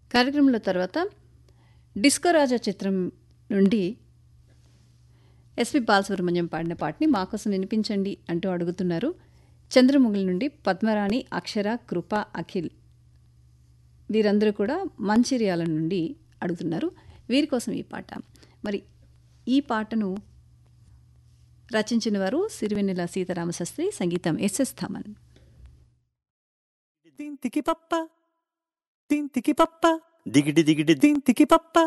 కార్యక్రమంలో తర్వాత డిస్కో రాజా చిత్రం నుండి ఎస్పి బాలసుబ్రహ్మణ్యం పాడిన పాటని మాకోసం వినిపించండి అంటూ అడుగుతున్నారు చంద్రముగిలి నుండి పద్మరాణి అక్షర కృప అఖిల్ వీరందరూ కూడా మంచిర్యాల నుండి అడుగుతున్నారు వీరి కోసం ఈ పాట మరి ఈ పాటను రచించిన వారు సిరివెన్నెల సీతారామశాస్త్రి సంగీతం ఎస్ఎస్ థమన్ తింతికి పప్ప తింతికి పప్ప దిగిటి దిగిటి తింతికి పప్ప